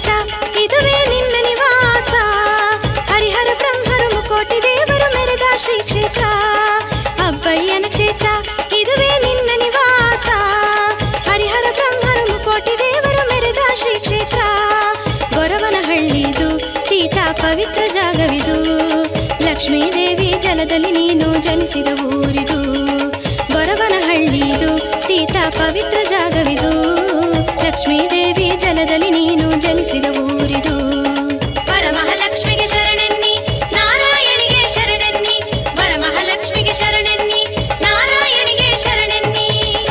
ಕ್ಷೇತ್ರ ಇದುವೇ ನಿನ್ನ ನಿವಾಸ ಹರಿಹರ ಬ್ರಹ್ಮರು ಮುಕೋಟಿ ದೇವರು ಮೆರೆದ ಶ್ರೀ ಕ್ಷೇತ್ರ ಅಬ್ಬಯ್ಯನ ಕ್ಷೇತ್ರ ಇದುವೇ ನಿನ್ನ ನಿವಾಸ ಹರಿಹರ ಬ್ರಹ್ಮರು ಮುಕೋಟಿ ದೇವರು ಮೆರೆದ ಶ್ರೀ ಕ್ಷೇತ್ರ ಗೊರವನಹಳ್ಳಿದು ತೀತ ಪವಿತ್ರ ಜಾಗವಿದು ಲಕ್ಷ್ಮೀ ದೇವಿ ಜಲದಲ್ಲಿ ನೀನು ಜನಿಸಿದ ಊರಿದು ಗೊರವನಹಳ್ಳಿದು ತೀತ ಪವಿತ್ರ ಜಾಗವಿದು ಲಕ್ಷ್ಮೀ ದೇವಿ ಜಲದಲ್ಲಿ ನೀನು ಜನಿಸಿದ ಊರಿದು ವರಮಹಾಲಕ್ಷ್ಮಿಗೆ ಶರಣೆನ್ನಿ ನಾರಾಯಣಿಗೆ ಶರಣೆನ್ನಿ ವರಮಹಾಲಕ್ಷ್ಮಿಗೆ ಶರಣೆನ್ನಿ ನಾರಾಯಣಿಗೆ ಶರಣೆನ್ನಿ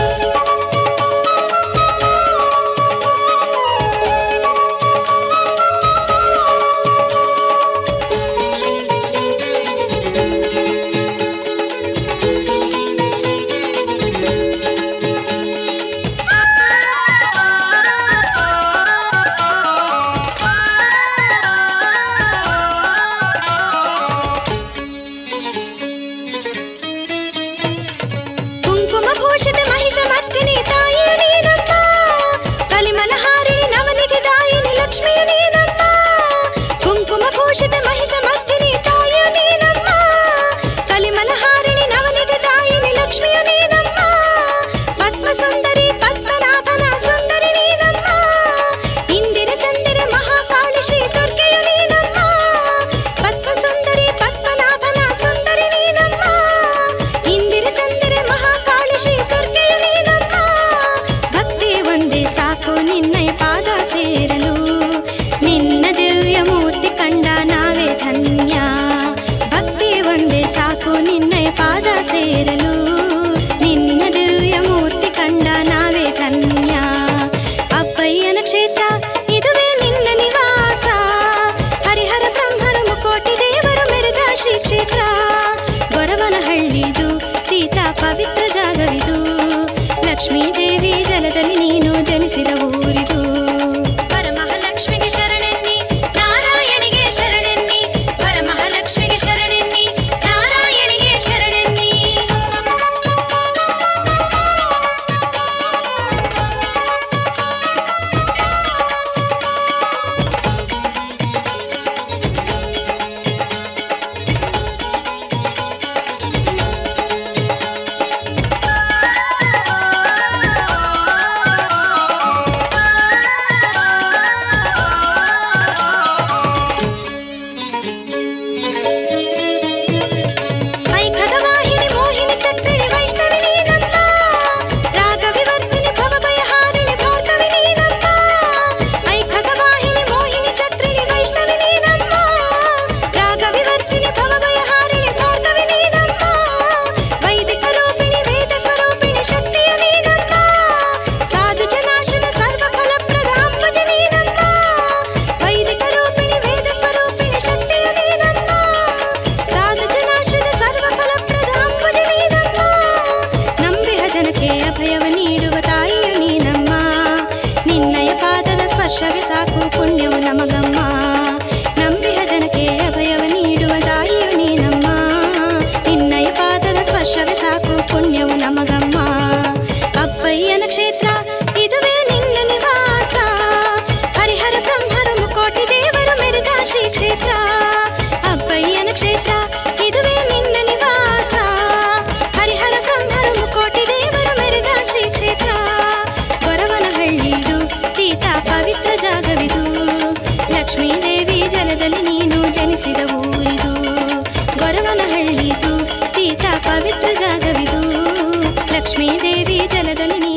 ಕುಂಕುಮ ಭೂಷಿತ ಮಹಿಷ ಮರ್ದಿನಿ ತಾಯಿಯು ನೀನಮ್ಮ ಕಲಿಮಲ ಹಾರಿಣಿ ನವನಿಧಿ ದಾಯಿನಿ ಲಕ್ಷ್ಮಿಯು ನೀನಮ್ಮ ಕುಂಕುಮ ಭೂಷಿತ ಮಹಿಷ ಮರ್ದಿನಿ ತಾಯಿಯು ನೀನಮ್ಮ ಕಲಿಮಲ ಹಾರಿಣಿ ನವನಿಧಿ ದಾಯಿನಿ ಲಕ್ಷ್ಮಿಯು ನೀನಮ್ಮ ಪದ್ಮ ಸುಂದರಿ ಪದ್ಮನಾಭನ ಸುಂದರಿ ನೀನಮ್ಮ ಇಂದಿರ ಚಂದಿರ ಮಹಾಕಾಳಿ ಶ್ರೀ ದುರ್ಗೆಯು ನೀನಮ್ಮ ಪದ್ಮ ಸುಂದರಿ ಪದ್ಮನಾಭನ ಸುಂದರಿ ನೀನಮ್ಮ ಇಂದಿರ ಚಂದಿರ ಮಹಾಕಾಳಿ ಶ್ರೀ ದುರ್ಗೆಯು ನೀನಮ್ಮ ಭಕ್ತಿ ಒಂದೇ ಸಾಕು ನಿನ್ನಯ ಪಾದ ಸೇರಲು ನಿನ್ನ ದಿವ್ಯ ಮೂರ್ತಿ ಕಂಡ ನಾವೇ ಧನ್ಯ ಭಕ್ತಿ ಒಂದೇ ಸಾಕು ನಿನ್ನಯ ಪಾದ ಸೇರಲು ನಿನ್ನ ದಿವ್ಯ ಮೂರ್ತಿ ಕಂಡ ನಾವೇ ಧನ್ಯ ಅಪ್ಪಯ್ಯನ ಕ್ಷೇತ್ರ ಇದುವೇ ನಿನ್ನ ನಿವಾಸ ಹರಿಹರ ಬ್ರಹ್ಮರು ಮುಕೋಟಿ ದೇವರು ಮೆರೆದ ಶ್ರೀ ಕ್ಷೇತ್ರ ಗೊರವನಹಳ್ಳಿದು ತೀತ ಪವಿತ್ರ ಜಾಗವಿದು ಲಕ್ಷ್ಮೀ ದೇವಿ ಜಲದಲ್ಲಿ ನೀನು ಜನಿಸಿದ ಊರಿದು ವರಮಹಾಲಕ್ಷ್ಮಿಗೆ ಶರಣೆನ್ನಿ ನಾರಾಯಣಿಗೆ ಶರಣೆನ್ನಿ ವರಮಹಾಲಕ್ಷ್ಮಿಗೆ ಶರಣೆನ್ನಿ ನಾರಾಯಣಿಗೆ ಶರಣೆನ್ನಿ ಐಖಗವಾಹಿನಿ ಮೋಹಿನಿ ಚಕ್ರಿಣಿ ವೈಷ್ಣವಿ ನೀನಮ್ಮ ರಾಗವಿವರ್ತಿನಿ ಭವಭಯಹಾರಿಣಿ ಭಾರ್ಗವಿ ನೀನಮ್ಮ ಐಖಗವಾಹಿನಿ ಮೋಹಿನಿ ಚಕ್ರಿಣಿ ವೈಷ್ಣವಿ ನೀನಮ್ಮ ರಾಗವಿವರ್ತಿನಿ ಭವಭಯಹಾರಿಣಿ ಭಾರ್ಗವಿ ನೀನಮ್ಮ ವೈದಿಕ ರೂಪಿಣಿ ವೇದ ಸ್ವರೂಪಿಣಿ ಶಕ್ತಿಯ ನೀನಮ್ಮ ಸಾಧು ಜನಾಶನ ಸರ್ವ ಫಲಪ್ರದ ಅಂಬುಜ ನೀನಮ್ಮ ವೈದಿಕ ರೂಪಿಣಿ ವೇದ ಸ್ವರೂಪಿಣಿ ಶಕ್ತಿಯ ನೀನಮ್ಮ ಸಾಧು ಜನಾಶದ ಸರ್ವ ಫಲಪ್ರದ ಅಂಬುಜ ನೀನಮ್ಮ ನಂಬಿಹ ಜನಕ್ಕೆ ಅಭಯವ ನೀಡುವ ತಾಯಿಯು ನೀನಮ್ಮ ನಿನ್ನಯ ಪಾದದ ಸ್ಪರ್ಶವೇ ಸಾಕು ಪುಣ್ಯವು ನಮಗಮ್ಮ ನಂಬಿಹ ಜನಕ್ಕೆ ಅಭಯವ ನೀಡುವ ತಾಯಿಯು ನೀನಮ್ಮ ನಿನ್ನಯ ಪಾದದ ಸ್ಪರ್ಶವೇ ಸಾಕು ಪುಣ್ಯವು ನಮಗಮ್ಮ ಅಪ್ಪಯ್ಯನ ಕ್ಷೇತ್ರ ಇದುವೇ ನಿನ್ನ ನಿವಾಸ ಹರಿಹರ ಬ್ರಹ್ಮರು ಮುಕೋಟಿ ದೇವರು ಮೆರೆದ ಶ್ರೀ ಕ್ಷೇತ್ರ ಅಬ್ಬಯ್ಯನ ಕ್ಷೇತ್ರ ಇದುವೇ ನಿನ್ನ ನಿವಾಸ ಹರಿಹರ ಬ್ರಹ್ಮರು ಮುಕೋಟಿ ದೇವರು ಮೆರೆದ ಶ್ರೀ ಕ್ಷೇತ್ರ ಗೊರವನಹಳ್ಳಿದು ತೀತ ಪವಿತ್ರ ಜಾಗವಿದು ಲಕ್ಷ್ಮೀ ದೇವಿ ಜಲದಲ್ಲಿ ನೀನು ಜನಿಸಿದ ಊರಿದು ಗೊರವನಹಳ್ಳಿದು ತೀತ ಪವಿತ್ರ ಜಾಗವಿದು ಲಕ್ಷ್ಮೀ ದೇವಿ ಜಲದಲ್ಲಿ